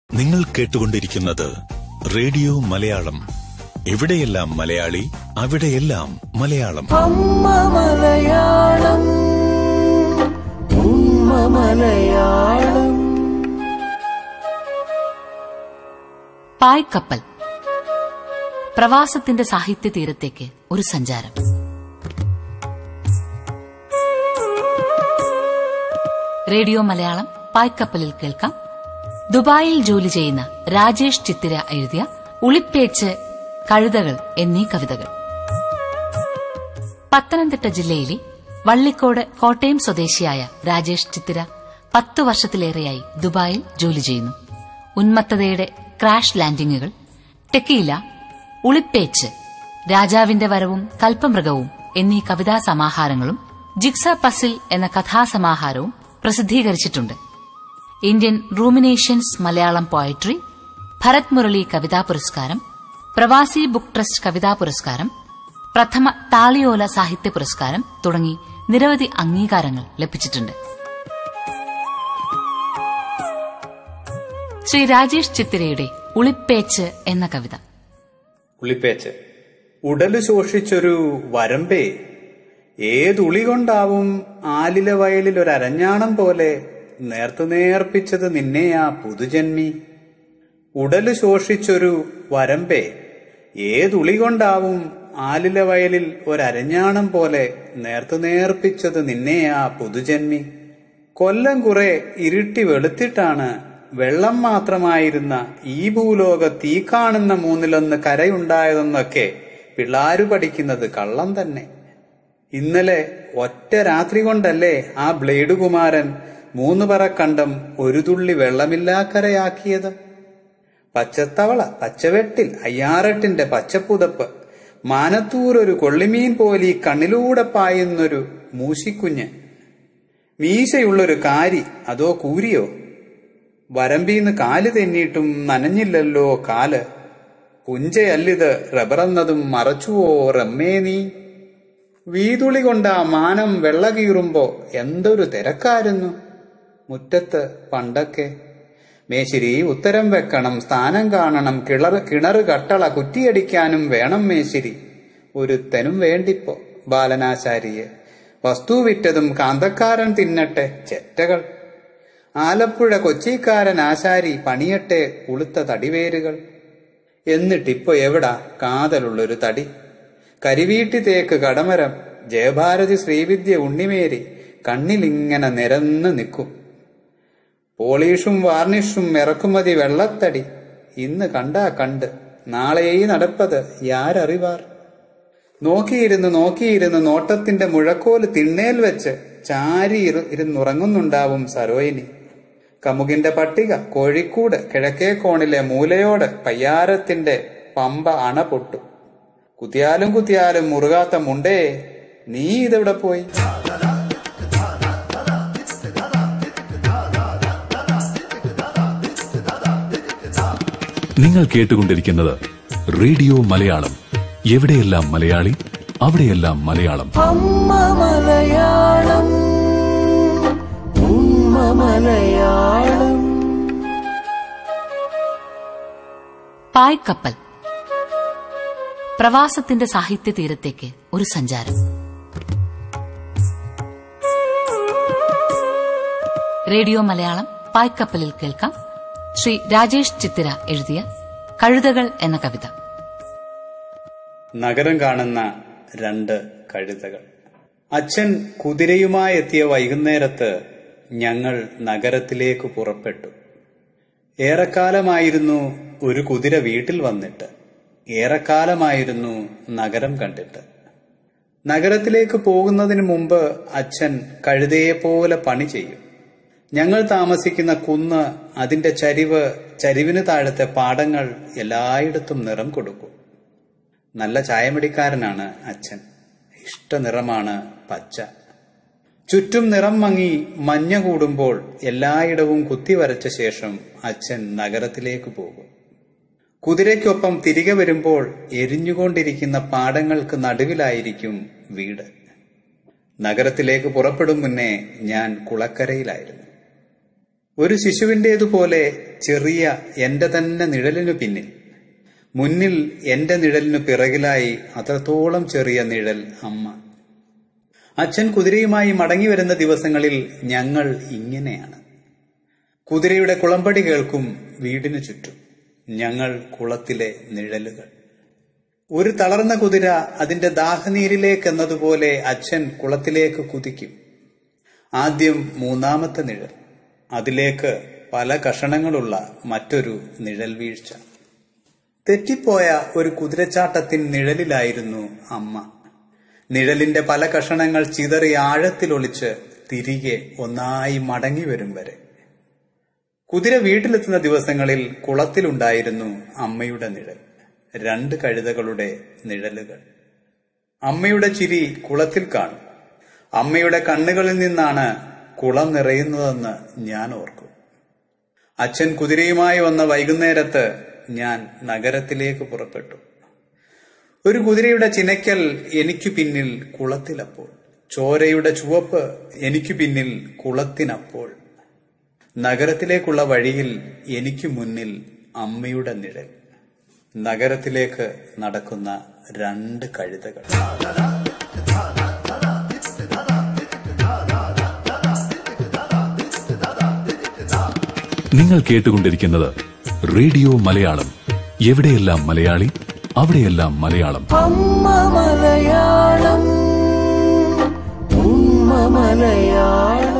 നിങ്ങൾ കേട്ടുകൊണ്ടിരിക്കുന്നത് റേഡിയോ മലയാളം എവിടെയെല്ലാം മലയാളി അവിടെയെല്ലാം മലയാളം അമ്മ മലയാളം ഉമ്മ മലയാളം പായ്ക്കപ്പൽ പ്രവാസത്തിന്റെ സാഹിത്യ തീരത്തേക്ക് ഒരു സഞ്ചാരം റേഡിയോ മലയാളം പായ്ക്കപ്പലിൽ കേൾക്കാം ദുബായിൽ ജോലി ചെയ്യുന്ന രാജേഷ് ചിത്തിര എഴുതിയ ഉളിപ്പേച്ച് കഴുതകൾ എന്നീ കവിതകൾ പത്തനംതിട്ട ജില്ലയിലെ വള്ളിക്കോട് കോട്ടയം സ്വദേശിയായ രാജേഷ് ചിത്തിര പത്തു വർഷത്തിലേറെയായി ദുബായിൽ ജോലി ചെയ്യുന്നു ഉന്മത്തതയുടെ ക്രാഷ് ലാൻഡിംഗുകൾ ടെക്കീല ഉളിപ്പേച്ച് രാജാവിന്റെ വരവും കൽപ്പമൃഗവും എന്നീ കവിതാ സമാഹാരങ്ങളും ജിക്സ പസിൽ എന്ന കഥാസമാഹാരവും പ്രസിദ്ധീകരിച്ചിട്ടുണ്ട് Indian ruminations Malayalam poetry Bharat Murali കവിതാ പുരസ്കാരം പ്രവാസി ബുക്ക് ട്രസ്റ്റ് കവിതാ പുരസ്കാരം പ്രഥമ താളിയോല സാഹിത്യ പുരസ്കാരം തുടങ്ങി നിരവധി അംഗീകാരങ്ങൾ ലഭിച്ചിട്ടുണ്ട് ശ്രീ രാജേഷ് ചിത്തിരയുടെ ഉളിപ്പേച്ച് എന്ന കവിത ഉളിപ്പേച്ച് ഉടല് ശോഷിച്ചൊരു വരമ്പേ ഏതുളി കൊണ്ടാവും ആലില വയലിൽ ഒരു അരഞ്ഞാണം പോലെ നേർത്തു നേർപ്പിച്ചത് നിന്നെ ആ പുതുജന്മി ഉടല് ശോഷിച്ചൊരു വരമ്പേ ഏതുളി കൊണ്ടാവും ആലില വയലിൽ ഒരരഞ്ഞാണം പോലെ നേർത്തു നേർപ്പിച്ചത് നിന്നെ ആ പുതുജന്മി കൊല്ലം കുറെ ഇരുട്ടി വെളുത്തിട്ടാണ് വെള്ളം മാത്രമായിരുന്ന ഈ ഭൂലോകത്ത് ഈ കാണുന്ന മൂന്നിലൊന്ന് കരയുണ്ടായതെന്നൊക്കെ പിള്ളാരു പഠിക്കുന്നത് കള്ളം തന്നെ ഇന്നലെ ഒറ്റ രാത്രി കൊണ്ടല്ലേ ആ ബ്ലേഡ് കുമാരൻ മൂന്ന് പറ കണ്ടം ഒരു തുള്ളി വെള്ളമില്ലാക്കരയാക്കിയത് പച്ചത്തവള പച്ചവെട്ടിൽ അയ്യാറെട്ടിന്റെ പച്ചപ്പുതപ്പ് മാനത്തൂർ ഒരു കൊള്ളിമീൻ പോലെ ഈ കണ്ണിലൂടെ പായുന്നൊരു മൂശിക്കുഞ്ഞ് മീശയുള്ളൊരു കാരി അതോ കൂരിയോ വരമ്പീന്ന് കാല് തെന്നിയിട്ടും നനഞ്ഞില്ലല്ലോ കാല് പുഞ്ചയല്ലിത് റബ്ബറന്നതും മറച്ചുവോ റമ്മേ നീ വീതുളി കൊണ്ടാ മാനം വെള്ളകീറുമ്പോ എന്തൊരു തിരക്കായിരുന്നു മുറ്റത്ത് പണ്ടൊക്കെ മേശിരി ഉത്തരം വെക്കണം സ്ഥാനം കാണണം കിളർ കിണറ് കട്ടള കുറ്റിയടിക്കാനും വേണം മേശിരി ഒരുത്തനും വേണ്ടിപ്പോ ബാലനാശാരിയെ വസ്തു വിറ്റതും കാന്തക്കാരൻ തിന്നട്ടെ ചെറ്റകൾ ആലപ്പുഴ കൊച്ചിക്കാരൻ ആശാരി പണിയട്ടെ ഉളുത്ത തടിവേരുകൾ എന്നിട്ടിപ്പോ എവിടാ കാതലുള്ളൊരു തടി കരിവീട്ടി തേക്ക് കടമരം ജയഭാരതി ശ്രീവിദ്യ ഉണ്ണിമേരി കണ്ണിലിങ്ങനെ നിരന്ന് നിൽക്കും പോളീഷും വാർണിഷും ഇറക്കുമതി വെള്ളത്തടി ഇന്ന് കണ്ടാ കണ്ട് നാളെയേ നടപ്പത് യാരറിവാർ നോക്കിയിരുന്ന് നോക്കിയിരുന്ന് നോട്ടത്തിന്റെ മുഴക്കോല് തിണ്ണേൽ വെച്ച് ചാരി ഇരു ഇരുന്നുറങ്ങുന്നുണ്ടാവും സരോയിനി കമുകിന്റെ പട്ടിക കോഴിക്കൂട് കിഴക്കേ കോണിലെ മൂലയോട് പയ്യാരത്തിന്റെ പമ്പ അണ പൊട്ടു കുത്തിയാലും കുത്തിയാലും മുറുകാത്ത മുണ്ടേ നീ ഇതെവിടെ പോയി നിങ്ങൾ കേട്ടുകൊണ്ടിരിക്കുന്നത് റേഡിയോ മലയാളം എവിടെയെല്ലാം മലയാളി അവിടെയെല്ലാം മലയാളം അമ്മ മലയാളം ഉമ്മ മലയാളം പായ്ക്കപ്പൽ പ്രവാസത്തിന്റെ സാഹിത്യ തീരത്തേക്ക് ഒരു സഞ്ചാരം റേഡിയോ മലയാളം പായ്ക്കപ്പലിൽ കേൾക്കാം ശ്രീ രാജേഷ് ചിത്തിര എഴുതിയ കഴുതകൾ എന്ന കവിത നഗരം കാണുന്ന രണ്ട് കഴുതകൾ അച്ഛൻ കുതിരയുമായി എത്തിയ വൈകുന്നേരത്ത് ഞങ്ങൾ നഗരത്തിലേക്ക് പുറപ്പെട്ടു ഏറെക്കാലമായിരുന്നു ഒരു കുതിര വീട്ടിൽ വന്നിട്ട് ഏറെക്കാലമായിരുന്നു നഗരം കണ്ടിട്ട് നഗരത്തിലേക്ക് പോകുന്നതിന് മുമ്പ് അച്ഛൻ കഴുതയെപ്പോലെ പണി ചെയ്യും ഞങ്ങൾ താമസിക്കുന്ന കുന്ന് അതിന്റെ ചരിവ് ചരിവിന് താഴത്തെ പാടങ്ങൾ എല്ലായിടത്തും നിറം കൊടുക്കും നല്ല ചായമടിക്കാരനാണ് അച്ഛൻ ഇഷ്ട നിറമാണ് പച്ച ചുറ്റും നിറം മങ്ങി മഞ്ഞ കൂടുമ്പോൾ എല്ലായിടവും കുത്തിവരച്ച ശേഷം അച്ഛൻ നഗരത്തിലേക്ക് പോകും കുതിരയ്ക്കൊപ്പം തിരികെ വരുമ്പോൾ എരിഞ്ഞുകൊണ്ടിരിക്കുന്ന പാടങ്ങൾക്ക് നടുവിലായിരിക്കും വീട് നഗരത്തിലേക്ക് പുറപ്പെടും മുന്നേ ഞാൻ കുളക്കരയിലായിരുന്നു ഒരു ശിശുവിൻ്റേതുപോലെ ചെറിയ എന്റെ തന്നെ നിഴലിനു പിന്നിൽ മുന്നിൽ എന്റെ നിഴലിനു പിറകിലായി അത്രത്തോളം ചെറിയ നിഴൽ അമ്മ അച്ഛൻ കുതിരയുമായി മടങ്ങി വരുന്ന ദിവസങ്ങളിൽ ഞങ്ങൾ ഇങ്ങനെയാണ് കുതിരയുടെ കുളമ്പടി കേൾക്കും വീടിനു ചുറ്റും ഞങ്ങൾ കുളത്തിലെ നിഴലുകൾ ഒരു തളർന്ന കുതിര അതിന്റെ ദാഹനീരിലേക്ക് എന്നതുപോലെ അച്ഛൻ കുളത്തിലേക്ക് കുതിക്കും ആദ്യം മൂന്നാമത്തെ നിഴൽ അതിലേക്ക് പല കഷണങ്ങളുള്ള മറ്റൊരു നിഴൽ വീഴ്ച തെറ്റിപ്പോയ ഒരു കുതിരച്ചാട്ടത്തിൻ നിഴലിലായിരുന്നു അമ്മ നിഴലിന്റെ പല കഷണങ്ങൾ ചിതറി ആഴത്തിലൊളിച്ച് തിരികെ ഒന്നായി മടങ്ങി വരും വരെ കുതിര വീട്ടിലെത്തുന്ന ദിവസങ്ങളിൽ കുളത്തിലുണ്ടായിരുന്നു അമ്മയുടെ നിഴൽ രണ്ട് കഴുതകളുടെ നിഴലുകൾ അമ്മയുടെ ചിരി കുളത്തിൽ കാണും അമ്മയുടെ കണ്ണുകളിൽ നിന്നാണ് കുളം നിറയുന്നതെന്ന് ഞാൻ ഓർക്കും അച്ഛൻ കുതിരയുമായി വന്ന വൈകുന്നേരത്ത് ഞാൻ നഗരത്തിലേക്ക് പുറപ്പെട്ടു ഒരു കുതിരയുടെ ചിനയ്ക്കൽ എനിക്കു പിന്നിൽ കുളത്തിലപ്പോൾ ചോരയുടെ ചുവപ്പ് എനിക്കു പിന്നിൽ കുളത്തിനപ്പോൾ നഗരത്തിലേക്കുള്ള വഴിയിൽ എനിക്കു മുന്നിൽ അമ്മയുടെ നിഴൽ നഗരത്തിലേക്ക് നടക്കുന്ന രണ്ട് കഴുതകൾ നിങ്ങൾ കേട്ടുകൊണ്ടിരിക്കുന്നത് റേഡിയോ മലയാളം എവിടെയെല്ലാം മലയാളി അവിടെയെല്ലാം മലയാളം അമ്മ മലയാളം ഉമ്മ മലയാളം